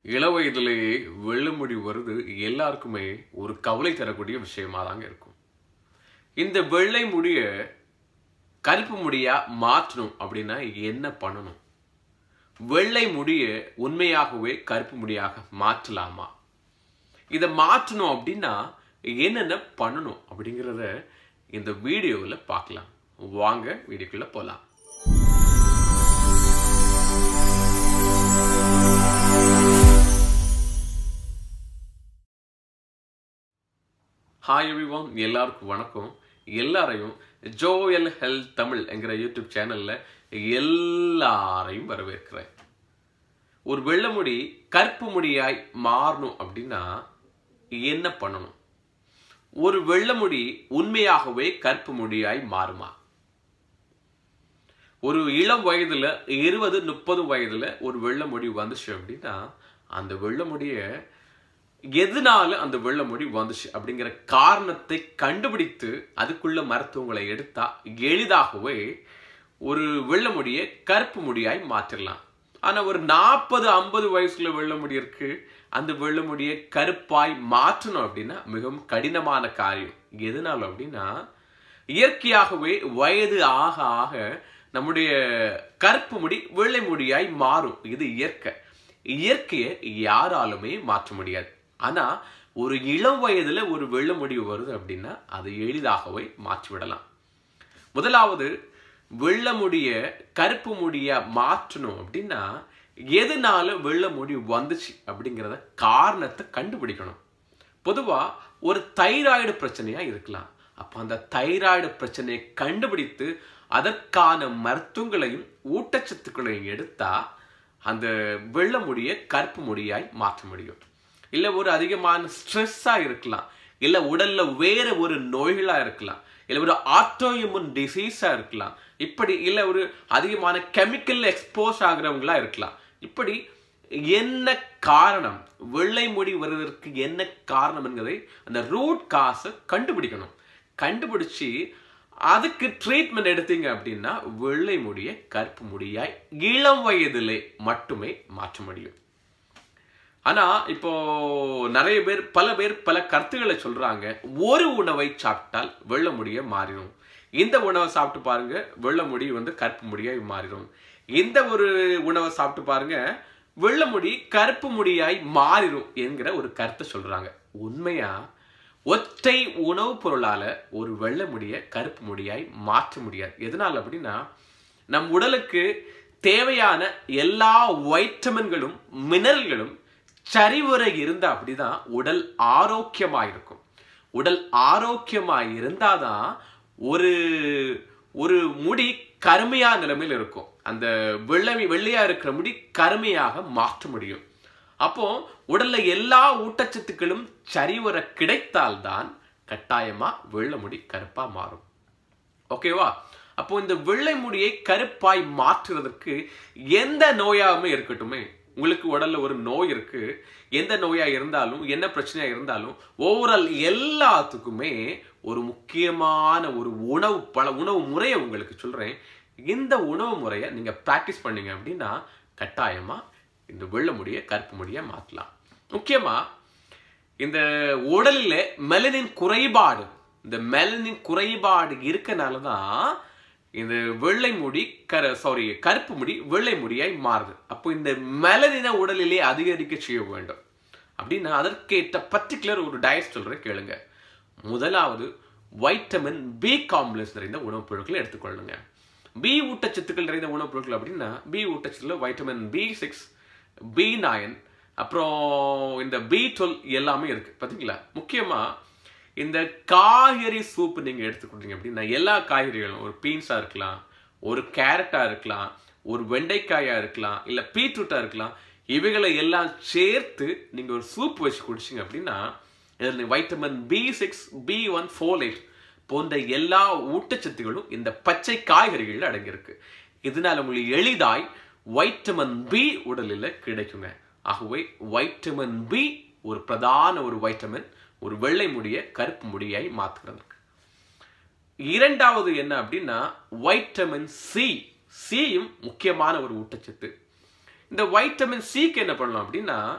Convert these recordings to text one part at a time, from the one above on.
இளவயதிலேயே வெள்ளை முடி வருது எல்லாருக்குமே ஒரு கவலை தரக்கூடிய விஷயமா தாங்க இருக்கும் இந்த வெள்ளை முடிய கருப்பு முடியா மாற்றணும் அப்படின்னா என்ன பண்ணணும் வெள்ளை முடிய உண்மையாகவே கருப்பு முடியாக மாற்றலாமா இதை மாற்றணும் அப்படின்னா என்னென்ன பண்ணணும் அப்படிங்கிறத இந்த வீடியோவில் பார்க்கலாம் வாங்க வீடியோக்குள்ள போகலாம் ஹாய் எவ்ரிவான் எல்லாருக்கும் வணக்கம் எல்லாரையும் ஜோஎல் ஹெல்த் தமிழ் என்கிற யூடியூப் சேனல்ல எல்லாரையும் வரவேற்கிறேன் ஒரு வெள்ளை முடி கருப்பு முடியாய் மாறணும் அப்படின்னா என்ன பண்ணணும் ஒரு வெள்ளை முடி உண்மையாகவே கருப்பு முடியாய் மாறுமா ஒரு இளம் வயதுல இருபது முப்பது வயதுல ஒரு வெள்ளை முடி வந்துச்சு அப்படின்னா அந்த வெள்ளை முடிய எதனால அந்த வெள்ளை முடி வந்துச்சு அப்படிங்கிற காரணத்தை கண்டுபிடித்து அதுக்குள்ள மருத்துவங்களை எடுத்தா எளிதாகவே ஒரு வெள்ளை முடியை கருப்பு முடியாய் மாற்றிடலாம் ஆனா ஒரு நாற்பது ஐம்பது வயசுல வெள்ளை முடி இருக்கு அந்த வெள்ளை முடியை கருப்பாய் மாற்றணும் அப்படின்னா மிகவும் கடினமான காரியம் எதனால அப்படின்னா இயற்கையாகவே வயது ஆக ஆக நம்முடைய கருப்பு முடி வெள்ளை முடியாய் மாறும் இது இயற்கை இயற்கையை யாராலுமே மாற்ற முடியாது ஆனா ஒரு இளம் வயதுல ஒரு வெள்ளை முடிவு வருது அப்படின்னா அதை எளிதாகவே மாற்றிவிடலாம் முதலாவது வெள்ளை முடிய கருப்பு முடிய மாற்றணும் அப்படின்னா எதனால வெள்ளை முடி வந்துச்சு அப்படிங்கிறத காரணத்தை கண்டுபிடிக்கணும் பொதுவா ஒரு தைராய்டு பிரச்சனையா இருக்கலாம் அப்ப அந்த தைராய்டு பிரச்சனையை கண்டுபிடித்து அதற்கான மருத்துவங்களையும் ஊட்டச்சத்துக்களையும் எடுத்தா அந்த வெள்ளை முடிய கருப்பு முடியாய் மாற்ற முடியும் இல்லை ஒரு அதிகமான ஸ்ட்ரெஸ்ஸாக இருக்கலாம் இல்லை உடல்ல வேற ஒரு நோய்களா இருக்கலாம் இல்லை ஒரு ஆட்டோஇம்யூன் டிசீஸாக இருக்கலாம் இப்படி இல்லை ஒரு அதிகமான கெமிக்கல் எக்ஸ்போஸ் ஆகுறவங்களா இருக்கலாம் இப்படி என்ன காரணம் வெள்ளை முடி வருவதற்கு என்ன காரணம் என்பதை அந்த ரூட் காசை கண்டுபிடிக்கணும் கண்டுபிடிச்சு அதுக்கு ட்ரீட்மெண்ட் எடுத்தீங்க அப்படின்னா வெள்ளை முடியை கருப்பு முடியாய் இளம் வயதிலே மட்டுமே மாற்ற முடியும் ஆனா இப்போ நிறைய பேர் பல பேர் பல கருத்துக்களை சொல்றாங்க ஒரு உணவை சாப்பிட்டால் வெள்ளை முடிய மாறிடும் இந்த உணவை சாப்பிட்டு பாருங்க வெள்ளை முடி வந்து கருப்பு முடியாய் மாறிடும் இந்த ஒரு உணவை சாப்பிட்டு பாருங்க வெள்ளை முடி கருப்பு முடியாய் மாறிடும் என்கிற ஒரு கருத்தை சொல்றாங்க உண்மையா ஒற்றை உணவுப் பொருளால ஒரு வெள்ளை முடிய கருப்பு முடியாய் மாற்ற முடியாது எதனால அப்படின்னா நம் உடலுக்கு தேவையான எல்லா வைட்டமின்களும் மினரல்களும் சரிவர இருந்தா அப்படிதான் உடல் ஆரோக்கியமா இருக்கும் உடல் ஆரோக்கியமா இருந்தாதான் ஒரு ஒரு முடி கருமையா நிலைமையில் இருக்கும் அந்த வெள்ளை வெள்ளையா இருக்கிற முடி கருமையாக மாற்ற முடியும் அப்போ உடல்ல எல்லா ஊட்டச்சத்துக்களும் சரிவர கிடைத்தால்தான் கட்டாயமா வெள்ளை முடி கருப்பா மாறும் ஓகேவா அப்போ இந்த வெள்ளை முடியை கருப்பாய் மாற்றுவதற்கு எந்த நோயாவுமே இருக்கட்டுமே உங்களுக்கு உடல்ல ஒரு நோய் இருக்கு எந்த நோயா இருந்தாலும் என்ன பிரச்சனையா இருந்தாலும் ஓவரால் எல்லாத்துக்குமே ஒரு முக்கியமான ஒரு உணவு பல உணவு முறையை உங்களுக்கு சொல்றேன் இந்த உணவு முறையை நீங்க பிராக்டிஸ் பண்ணீங்க அப்படின்னா கட்டாயமா இந்த வெள்ளை முடிய கருப்பு முடிய மாற்றலாம் முக்கியமா இந்த உடலில் மெலனின் குறைபாடு இந்த மெலனின் குறைபாடு இருக்கனால தான் இந்த வெள்ளை முடி கர சாரி கருப்பு முடி வெள்ளை முடியாய் மாறுது அப்போ இந்த மெலனின உடலிலே அதிகரிக்க செய்ய வேண்டும் அப்படின்னா அதற்கேற்ற பர்டிகுலர் ஒரு டயட் சொல்றேன் கேளுங்க முதலாவது வைட்டமின் பி காம்ப்ளெக்ஸ் நிறைந்த உணவுப் பொருட்களை எடுத்துக்கொள்ளுங்க பி ஊட்டச்சத்துக்கள் நிறைந்த உணவுப் பொருட்கள் அப்படின்னா பி ஊட்டச்சத்துல vitamin B six B nine அப்புறம் இந்த பி டுவெல் எல்லாமே இருக்கு பார்த்தீங்களா முக்கியமா இந்த காய்கறி சூப் நீங்க எடுத்துக்கிட்டீங்க அப்படின்னா எல்லா காய்கறிகளும் ஒரு பீன்ஸா இருக்கலாம் ஒரு கேரட்டா இருக்கலாம் ஒரு வெண்டைக்காயா இருக்கலாம் இல்ல பீட்ரூட்டா இருக்கலாம் இவைகளை எல்லாம் சேர்த்து நீங்க ஒரு சூப் வச்சு குடிச்சிங்க அப்படின்னா இதில் vitamin B six B one folate போன்ற எல்லா ஊட்டச்சத்துகளும் இந்த பச்சை காய்கறிகளில் அடங்கியிருக்கு இதனால உங்களுக்கு எளிதாய் வைட்டமின் பி உடலில் கிடைக்குங்க ஆகவே வைட்டமின் பி ஒரு பிரதான ஒரு வைட்டமின் ஒரு வெள்ளை முடிய கருப்பு முடியாய் மாற்றுகிறதுக்கு இரண்டாவது என்ன அப்படின்னா வைட்டமின் சி சியும் முக்கியமான ஒரு ஊட்டச்சத்து இந்த வைட்டமின் சிக்கு என்ன பண்ணலாம் அப்படின்னா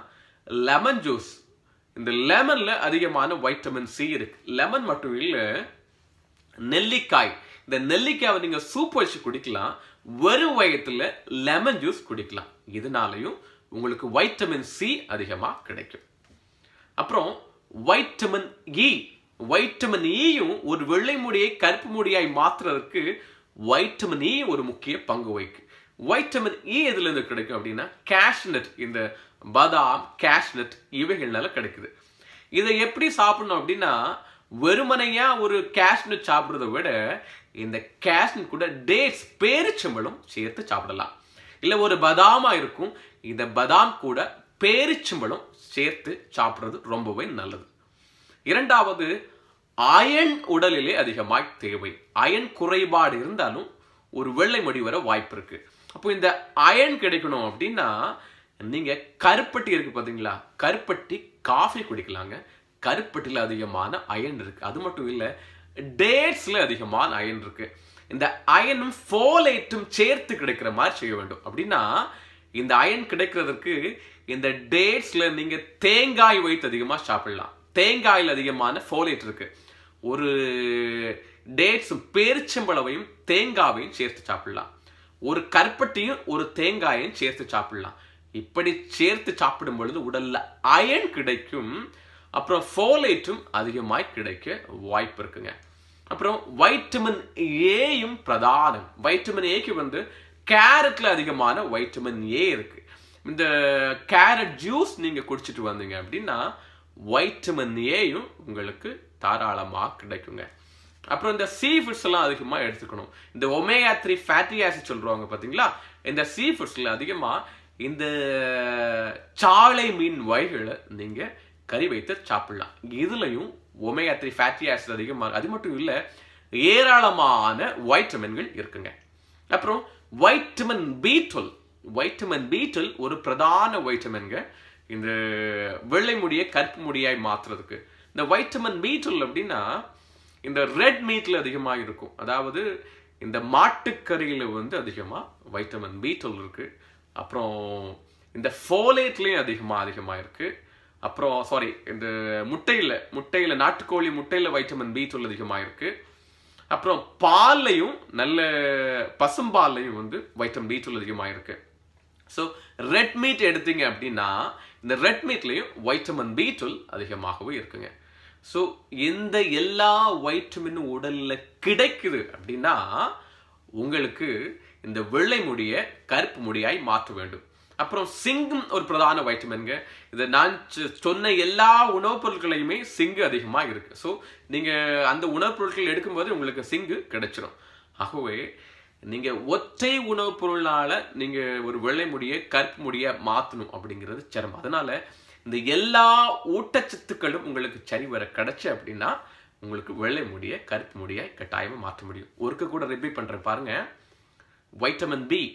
லெமன் ஜூஸ் இந்த லெமன்ல அதிகமான வைட்டமின் சி இருக்கு லெமன் மட்டும் இல்ல நெல்லிக்காய் இந்த நெல்லிக்காவை நீங்க சூப் வச்சு குடிக்கலாம் வெறும் வயத்துல லெமன் ஜூஸ் குடிக்கலாம் இதனாலையும் உங்களுக்கு வைட்டமின் சி அதிகமா கிடைக்கும் அப்புறம் வைட்டமின் இ வைட்டமின் ஈயும் ஒரு வெள்ளை முடியை கருப்பு முடியாய் மாத்துறதுக்கு வைட்டமின் இ ஒரு முக்கிய பங்கு வகிக்கு வைட்டமின் இ எதுல இருந்து கிடைக்கும் அப்படின்னா கேஷ்நட் இந்த பதாம் கேஷ்நட் இவைகள்னால கிடைக்குது இதை எப்படி சாப்பிடணும் அப்படின்னா வெறுமனையா ஒரு கேஷ்நட் சாப்பிடுறத விட இந்த கேஷ்நட் கூட டேட்ஸ் பேரிச்சம்பழம் சேர்த்து சாப்பிடலாம் இல்ல ஒரு பதாமா இருக்கும் இந்த பதாம் கூட பேரிச்சம்பழம் சேர்த்து சாப்பிடுறது ரொம்பவே நல்லது இரண்டாவது அயன் உடலிலே அதிகமாய் தேவை அயன் குறைபாடு இருந்தாலும் ஒரு வெள்ளை முடி வர வாய்ப்பு இருக்கு அப்போ இந்த அயன் கிடைக்கணும் அப்படின்னா நீங்க கருப்பட்டி இருக்கு பாத்தீங்களா கருப்பட்டி காஃபி குடிக்கலாங்க கருப்பட்டியில் அதிகமான அயன் இருக்கு அது மட்டும் இல்ல டேட்ஸ்ல அதிகமான அயன் இருக்கு இந்த அயனும் ஃபோலேட்டும் சேர்த்து கிடைக்கிற மாதிரி செய்ய வேண்டும் அப்படின்னா இந்த அயன் கிடைக்கிறதுக்கு இந்த டேட்ஸ்ல நீங்க தேங்காய் வைத்து அதிகமா சாப்பிடலாம் தேங்காயில் அதிகமான ஃபோலேட் இருக்கு ஒரு டேட்ஸும் பேரிச்சம்பளவையும் தேங்காவையும் சேர்த்து சாப்பிடலாம் ஒரு கருப்பட்டியும் ஒரு தேங்காயையும் சேர்த்து சாப்பிடலாம் இப்படி சேர்த்து சாப்பிடும் பொழுது உடல்ல அயன் கிடைக்கும் அப்புறம் ஃபோலேட்டும் அதிகமாய் கிடைக்க வாய்ப்பு இருக்குங்க அப்புறம் வைட்டமின் ஏயும் பிரதானம் வைட்டமின் ஏக்கு வந்து கேரட்ல அதிகமான வைட்டமின் ஏ இருக்கு இந்த கேரட் ஜூஸ் நீங்க குடிச்சிட்டு வந்தீங்க அப்படின்னா வைட்டமின் ஏயும் உங்களுக்கு தாராளமாக கிடைக்குங்க அப்புறம் இந்த சீ ஃபுட்ஸ் எல்லாம் அதிகமாக எடுத்துக்கணும் இந்த ஒமேகா த்ரீ ஃபேட்டி ஆசிட் சொல்றாங்க பார்த்தீங்களா இந்த சீ ஃபுட்ஸ்ல அதிகமாக இந்த சாலை மீன் வகைகளை நீங்க கறி வைத்து சாப்பிடலாம் இதுலயும் ஒமேகா த்ரீ ஃபேட்டி ஆசிட் அதிகமாக அது மட்டும் இல்லை ஏராளமான வைட்டமின்கள் இருக்குங்க அப்புறம் vitamin B twelve vitamin B twelve ஒரு பிரதான வைட்டமின்ங்க இந்த வெள்ளை முடியை கருப்பு முடியாய் மாத்துறதுக்கு இந்த வைட்டமின் பி டுவெல் அப்படின்னா இந்த ரெட் மீட்ல அதிகமாக இருக்கும் அதாவது இந்த மாட்டுக்கறியில வந்து அதிகமா வைட்டமின் பி டுவெல் இருக்கு அப்புறம் இந்த ஃபோலேட்லயும் அதிகமா அதிகமா இருக்கு அப்புறம் சாரி இந்த முட்டையில முட்டையில நாட்டுக்கோழி முட்டையில வைட்டமின் பி டுவெல் அதிகமா இருக்கு அப்புறம் பால்லையும் நல்ல பசும்பால்லையும் வந்து வைட்டமின் பி டுவெல் அதிகமா இருக்கு ஸோ ரெட் மீட் எடுத்தீங்க அப்படின்னா இந்த ரெட் மீட்லையும் வைட்டமின் பி டுவெல் அதிகமாகவே இருக்குங்க ஸோ இந்த எல்லா வைட்டமினும் உடல்ல கிடைக்குது அப்படின்னா உங்களுக்கு இந்த வெள்ளை முடிய கருப்பு முடியாய் மாற்ற வேண்டும் அப்புறம் சிங்கும் ஒரு பிரதான வைட்டமின்ங்க இதை நான் சொ- சொன்ன எல்லா உணவுப் பொருட்களையுமே சிங்கு அதிகமாக இருக்கு ஸோ நீங்க அந்த உணவுப் பொருட்கள் எடுக்கும்போது உங்களுக்கு சிங்கு கிடைச்சிரும் ஆகவே நீங்க ஒற்றை உணவுப் பொருளால நீங்க ஒரு வெள்ளை முடிய கருப்பு முடிய மாத்தணும் அப்படிங்கிறது சிரமம் அதனால இந்த எல்லா ஊட்டச்சத்துக்களும் உங்களுக்கு சரி வர கிடைச்சு அப்படின்னா உங்களுக்கு வெள்ளை முடிய கருப்பு முடிய கட்டாயமா மாற்ற முடியும் ஒருக்க கூட ரிப்பீட் பண்றேன் பாருங்க vitamin B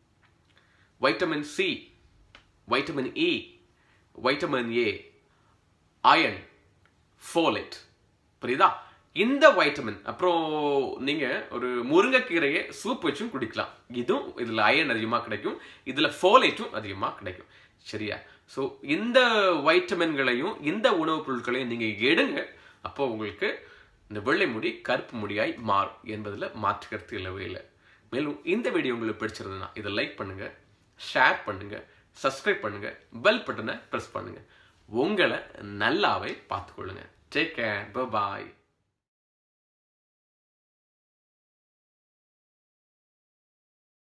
vitamin C vitamin E vitamin A iron folate புரியுதா இந்த வைட்டமின் அப்புறம் நீங்க ஒரு முருங்கைக்கீரையை சூப் வச்சும் குடிக்கலாம் இதுவும் இதுல அயன் அதிகமா கிடைக்கும் இதுல ஃபோலேட்டும் அதிகமா கிடைக்கும் சரியா ஸோ இந்த வைட்டமின்களையும் இந்த உணவுப் பொருட்களையும் நீங்க எடுங்க அப்போ உங்களுக்கு இந்த வெள்ளை முடி கருப்பு முடியாய் மாறும் என்பதுல மாற்று கருத்து இல்லவே இல்லை மேலும் இந்த வீடியோ உங்களுக்கு பிடிச்சிருந்ததுன்னா இதை லைக் பண்ணுங்க ஷேர் பண்ணுங்க சப்ஸ்கிரைப் பண்ணுங்க பெல் பட்டனை ப்ரெஸ் பண்ணுங்க உங்களை நல்லாவே பார்த்துக்கொள்ளுங்க டேக் கேர் பாய்